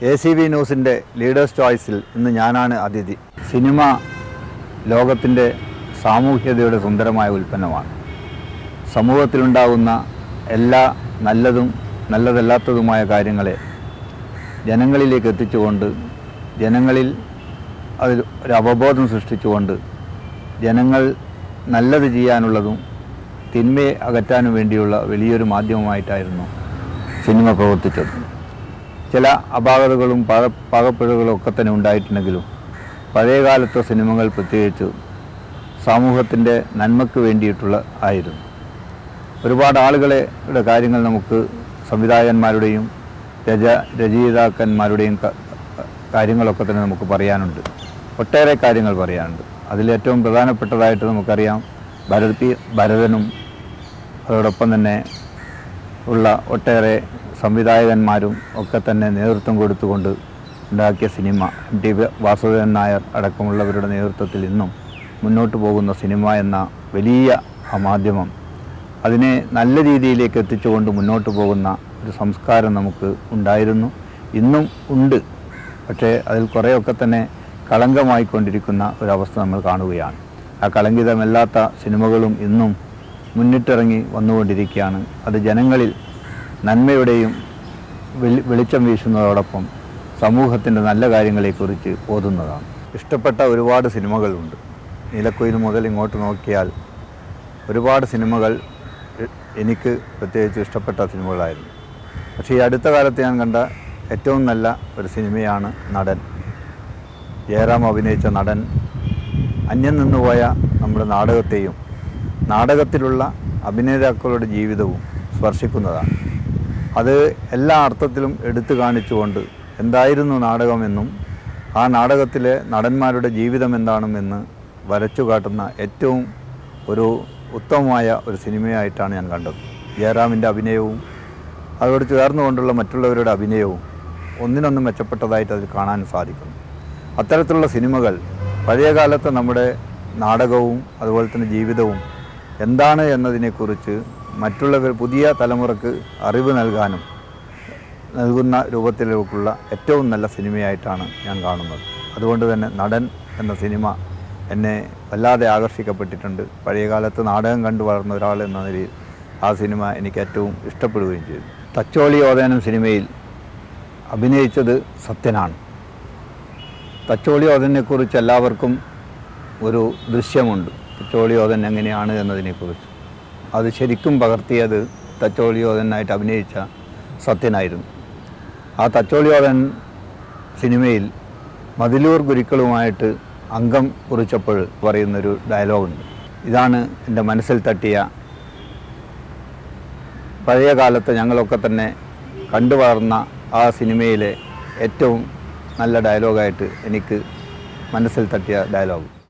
A C B ന്യൂസിൻ്റെ leaders ചോയ്സിൽ ഇന്ന് ഞാനാണ് അതിഥി സിനിമ ലോകത്തിൻ്റെ സാമൂഹ്യതയുടെ സുന്ദരമായ ഉൽപ്പന്നമാണ് സമൂഹത്തിലുണ്ടാകുന്ന എല്ലാ നല്ലതും നല്ലതല്ലാത്തതുമായ കാര്യങ്ങളെ ജനങ്ങളിലേക്ക് എത്തിച്ചുകൊണ്ട് ജനങ്ങളിൽ അതിൽ ഒരു അവബോധം സൃഷ്ടിച്ചുകൊണ്ട് ജനങ്ങൾ നല്ലത് ചെയ്യാനുള്ളതും തിന്മയെ അകറ്റാനും വേണ്ടിയുള്ള വലിയൊരു മാധ്യമമായിട്ടായിരുന്നു സിനിമ പ്രവർത്തിച്ചത് ചില അപാകതകളും പാക പാകപ്പിഴകളും ഒക്കെ തന്നെ ഉണ്ടായിട്ടുണ്ടെങ്കിലും പഴയകാലത്തെ സിനിമകൾ പ്രത്യേകിച്ച് സമൂഹത്തിൻ്റെ നന്മയ്ക്ക് വേണ്ടിയിട്ടുള്ള ആയിരുന്നു ഒരുപാട് ആളുകളെ യുടെ കാര്യങ്ങൾ നമുക്ക് സംവിധായകന്മാരുടെയും രച രചയിതാക്കന്മാരുടെയും ക- കാര്യങ്ങളൊക്കെ തന്നെ നമുക്ക് പറയാനുണ്ട് ഒട്ടേറെ കാര്യങ്ങൾ പറയാനുണ്ട് അതിലേറ്റവും പ്രധാനപ്പെട്ടതായിട്ട് നമുക്കറിയാം ഭരത് പി ഭരതനും അതോടൊപ്പം തന്നെ ഉള്ള ഒട്ടേറെ സംവിധായകന്മാരും ഒക്കെ തന്നെ നേതൃത്വം കൊടുത്തുകൊണ്ട് ഉണ്ടാക്കിയ cinema M T Vasudevan Nair അടക്കമുള്ളവരുടെ നേതൃത്വത്തിൽ ഇന്നും മുന്നോട്ട് പോകുന്ന സിനിമ എന്ന വലിയ ആ മാധ്യമം അതിനെ നല്ല രീതിയിലേക്ക് എത്തിച്ചുകൊണ്ട് മുന്നോട്ട് പോകുന്ന ഒരു സംസ്കാരം നമുക്ക് ഉണ്ടായിരുന്നു ഇന്നും ഉണ്ട് പക്ഷേ അതിൽ കുറേയൊക്കെ തന്നെ കളങ്കമായിക്കൊണ്ടിരിക്കുന്ന ഒരവസ്ഥ നമ്മൾ കാണുകയാണ് ആ കളങ്കിതമല്ലാത്ത സിനിമകളും ഇന്നും മുന്നിട്ടിറങ്ങി വന്നുകൊണ്ടിരിക്കുകയാണ് അത് ജനങ്ങളിൽ നന്മയുടെയും വെളി വെളിച്ചം വീശുന്നതോടൊപ്പം സമൂഹത്തിൻ്റെ നല്ല കാര്യങ്ങളെക്കുറിച്ച് ഓതുന്നതാണ് ഇഷ്ടപ്പെട്ട ഒരുപാട് സിനിമകളുണ്ട് നീലക്കുയിൽ മുതൽ ഇങ്ങോട്ട് നോക്കിയാൽ ഒരുപാട് സിനിമകൾ എ- എനിക്ക് പ്രത്യേകിച്ച് ഇഷ്ടപ്പെട്ട സിനിമകളായിരുന്നു പക്ഷേ ഈ അടുത്ത കാലത്ത് ഞാൻ കണ്ട ഏറ്റവും നല്ല ഒരു സിനിമയാണ് നടൻ ജയറാം അഭിനയിച്ച നടൻ അന്യം നിന്നുപോയ നമ്മുടെ നാടകത്തെയും നാടകത്തിലുള്ള അഭിനേതാക്കളുടെ ജീവിതവും സ്പർശിക്കുന്നതാണ് അത് എല്ലാ അർത്ഥത്തിലും എടുത്തു കാണിച്ചുകൊണ്ട് എന്തായിരുന്നു നാടകമെന്നും ആ നാടകത്തിലെ നടന്മാരുടെ ജീവിതം എന്താണെന്ന് വരച്ചു കാട്ടുന്ന ഏറ്റവും ഒരു ഉത്തമമായ ഒരു സിനിമയായിട്ടാണ് ഞാൻ കണ്ടത് ജയറാമിൻ്റെ അഭിനയവും അതോട് ചേർന്നുകൊണ്ടുള്ള മറ്റുള്ളവരുടെ അഭിനയവും ഒന്നിനൊന്ന് മെച്ചപ്പെട്ടതായിട്ട് അതിൽ കാണാൻ സാധിക്കുന്നു അത്തരത്തിലുള്ള സിനിമകൾ പഴയകാലത്തെ നമ്മുടെ നാടകവും അതുപോലെ തന്നെ ജീവിതവും എന്താണ് എന്നതിനെക്കുറിച്ച് മറ്റുള്ളവർ പുതിയ തലമുറക്ക് അറിവ് നൽകാനും നൽകുന്ന രൂപത്തിലേക്കുള്ള ഏറ്റവും നല്ല സിനിമയായിട്ടാണ് ഞാൻ കാണുന്നത് അതുകൊണ്ട് തന്നെ നടൻ എന്ന സിനിമ എന്നെ വല്ലാതെ ആകർഷിക്കപ്പെട്ടിട്ടുണ്ട് പഴയകാലത്ത് നാടകം കണ്ടു വളർന്ന ഒരാൾ എന്ന നിലയിൽ ആ സിനിമ എനിക്ക് ഏറ്റവും ഇഷ്ടപ്പെടുകയും ചെയ്തു തച്ചോളി ഓതേനം സിനിമയിൽ അഭിനയിച്ചത് സത്യനാണ് തച്ചോളി ഓതനെക്കുറിച്ച് എല്ലാവർക്കും ഒരു ദൃശ്യമുണ്ട് തച്ചോളി ഓതൻ എങ്ങനെയാണ് എന്നതിനെക്കുറിച്ച് അത് ശരിക്കും പകർത്തിയത് തച്ചോളി ഓതനായിട്ട് അഭിനയിച്ച സത്യനായിരുന്നു ആ തച്ചോളി ഓതൻ സിനിമയിൽ മതിലൂർ ഗുരുക്കളുമായിട്ട് അംഗം കുറിച്ചപ്പോൾ പറയുന്നൊരു ഡയലോഗുണ്ട് ഇതാണ് എൻ്റെ മനസ്സിൽ തട്ടിയ പഴയ കാലത്ത് ഞങ്ങളൊക്കെ തന്നെ കണ്ടു വളർന്ന ആ സിനിമയിലെ ഏറ്റവും നല്ല ഡയലോഗായിട്ട് എനിക്ക് മനസ്സിൽ തട്ടിയ ഡയലോഗ്